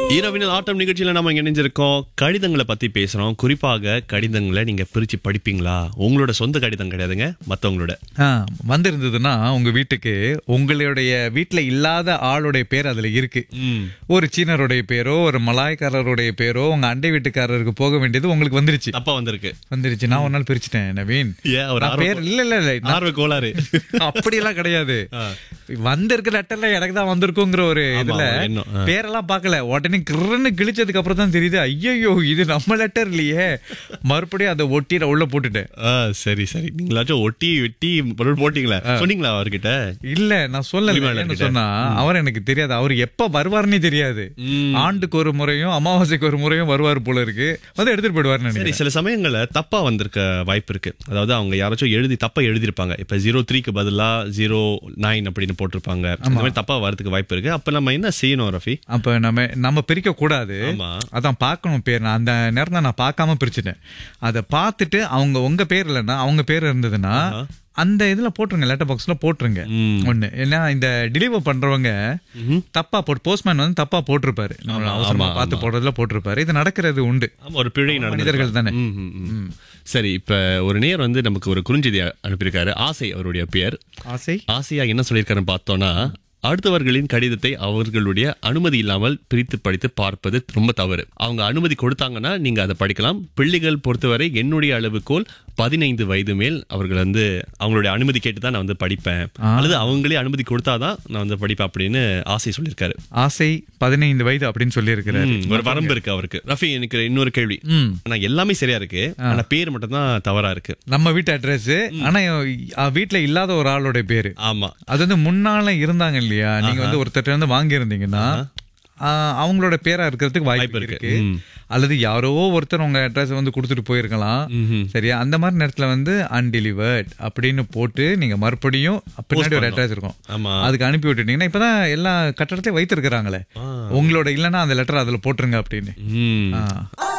இரவினல் ஆட்டம் நிகழ்ச்சியில நம்ம இங்க இணைஞ்சிருக்கோம் கடிதங்களை பத்தி பேசுறோம் குறிப்பாக கடிதங்களை நீங்க பிரிச்சு படிப்பீங்களா உங்களோட சொந்த கடிதம் கிடையாதுங்க மத்தவங்களோட ஆ, வந்திருந்ததுன்னா உங்க வீட்டுக்கு உங்களுடைய வீட்ல இல்லாத ஆளுடைய பேர் அதுல இருக்கு ம். ஒரு சீனருடைய பேரோ ஒரு மலாய்க்காரருடைய பேரோ உங்க அண்டை வீட்டுக்காரருக்கு போக வேண்டியது உங்களுக்கு வந்துருச்சு தப்பா வந்திருக்கு வந்துருச்சு நான் ஒரு நாள் பிரிச்சுட்டேன் நவீன் ஏன் ஒரு நான் ஆர்வ- பேர் இல்ல இல்ல இல்ல நான் ஆர்வ கோளாறு அப்படியெல்லாம் கிடையாது வந்திருக்க லெட்டர்ல எனக்கு தான் வந்திருக்குங்கிற ஒரு இதுல ஆமா, எண்ணம். ஆ. பேரெல்லாம் பார்க்கல உடனே கிருன்னு கிழிச்சதுக்கு அப்புறம் தான் தெரியுது ஐயோ இது நம்ம லெட்டர் இல்லையே மறுபடியும் அதை ஒட்டி நான் உள்ள போட்டுட்டேன் ஆ, சரி சரி நீங்களாச்சும் ஒட்டி வெட்டி பொருள் போட்டீங்களா சொன்னீங்களா அவர்கிட்ட இல்ல நான் சொல்லல உரிமையாளர் என்ன கிட்ட. சொன்னா அவர் எனக்கு தெரியாது அவர் எப்ப வருவாருன்னே தெரியாது ம். ஆண்டுக்கு ஒரு முறையும் அமாவாசைக்கு ஒரு முறையும் வருவார் போல இருக்கு வந்து எடுத்துட்டு போயிடுவாரு சரி நினைக்கிறேன் சில சமயங்கள்ல தப்பா வந்திருக்க வாய்ப்பு இருக்கு அதாவது அவங்க யாராச்சும் எழுதி தப்பா எழுதிருப்பாங்க இப்ப ஜீரோ த்ரீக்கு பதிலா ஜீரோ நைன் அப்படின்னு போட்டிருப்பாங்க இந்த மாதிரி தப்பா வரதுக்கு வாய்ப்பு இருக்கு அப்ப நம்ம என்ன செய்யணும் ரஃபி அப்ப நம்ம நம்ம பிரிக்க கூடாது ஆமா. அதான் பார்க்கணும் பேர் நான் அந்த நேரம் தான் நான் பார்க்காம பிரிச்சுட்டேன் அதை பார்த்துட்டு அவங்க உங்க பேர் இல்லைன்னா அவங்க பேர் இருந்ததுன்னா அந்த இதுல போட்டுருங்க லெட்டர் பாக்ஸ்ல போட்டுருங்க ம். ஒண்ணு ஏன்னா இந்த டெலிவர் பண்றவங்க தப்பா போட்டு போஸ்ட்மேன் வந்து தப்பா போட்டிருப்பாரு நம்ம அவசரமா பார்த்து போடுறதுல போட்டிருப்பாரு இது நடக்கிறது உண்டு ஆமா ஒரு பிழை நடந்தது மனிதர்கள் தானே ம், ம், ம். சரி இப்ப ஒரு நேர் வந்து நமக்கு ஒரு குறுஞ்செய்தி அனுப்பியிருக்காரு ஆசை அவருடைய பெயர் ஆசை ஆசையா என்ன சொல்லியிருக்காருன்னு பார்த்தோம்னா அடுத்தவர்களின் கடிதத்தை அவர்களுடைய அனுமதி இல்லாமல் பிரித்து படித்து பார்ப்பது ரொம்ப தவறு அவங்க அனுமதி கொடுத்தாங்கன்னா நீங்க அதை படிக்கலாம் பிள்ளைகள் பொறுத்தவரை என்னுடைய அளவுகோல் பதினைந்து வயது மேல் அவர்கள் வந்து அவங்களுடைய அனுமதி கேட்டு தான் நான் வந்து படிப்பேன் அல்லது அவங்களே அனுமதி கொடுத்தாதான் நான் வந்து படிப்பேன் அப்படின்னு ஆசை சொல்லியிருக்காரு ஆசை பதினைந்து வயது அப்படின்னு சொல்லி இருக்கிறாரு ம், ஒரு வரம்பு இருக்கு அவருக்கு ரஃபி எனக்கு இன்னொரு கேள்வி ம். ஆனா எல்லாமே சரியா இருக்கு ஆனா பேர் மட்டும் தான் தவறா இருக்கு நம்ம வீட்டு அட்ரஸ் ஆனா அஹ், வீட்ல இல்லாத ஒரு ஆளோட பேரு ஆமா அது வந்து முன்னால இருந்தாங்க இல்லையா நீங்க வந்து ஒருத்தர் வந்து வாங்கி இருந்தீங்கன்னா அவங்களோட பேரா இருக்கிறதுக்கு வாய்ப்பு வாய்ப்பு இருக்கு. இருக்கு ம். அல்லது யாரோ ஒருத்தர் உங்க அட்ரஸ் வந்து கொடுத்துட்டு போயிருக்கலாம் சரியா அந்த மாதிரி நேரத்துல வந்து அன்டெலிவர்ட் அப்படின்னு போட்டு நீங்க மறுபடியும் பின்னாடி ஒரு அட்ரஸ் இருக்கும் ஆமா அதுக்கு அனுப்பி விட்டுட்டீங்கன்னா இப்பதான் எல்லா கட்டடத்தையும் வைத்திருக்கிறாங்களே உங்களோட இல்லைன்னா அந்த லெட்டர் அதுல போட்டுருங்க அப்படின்னு ம் ஆ.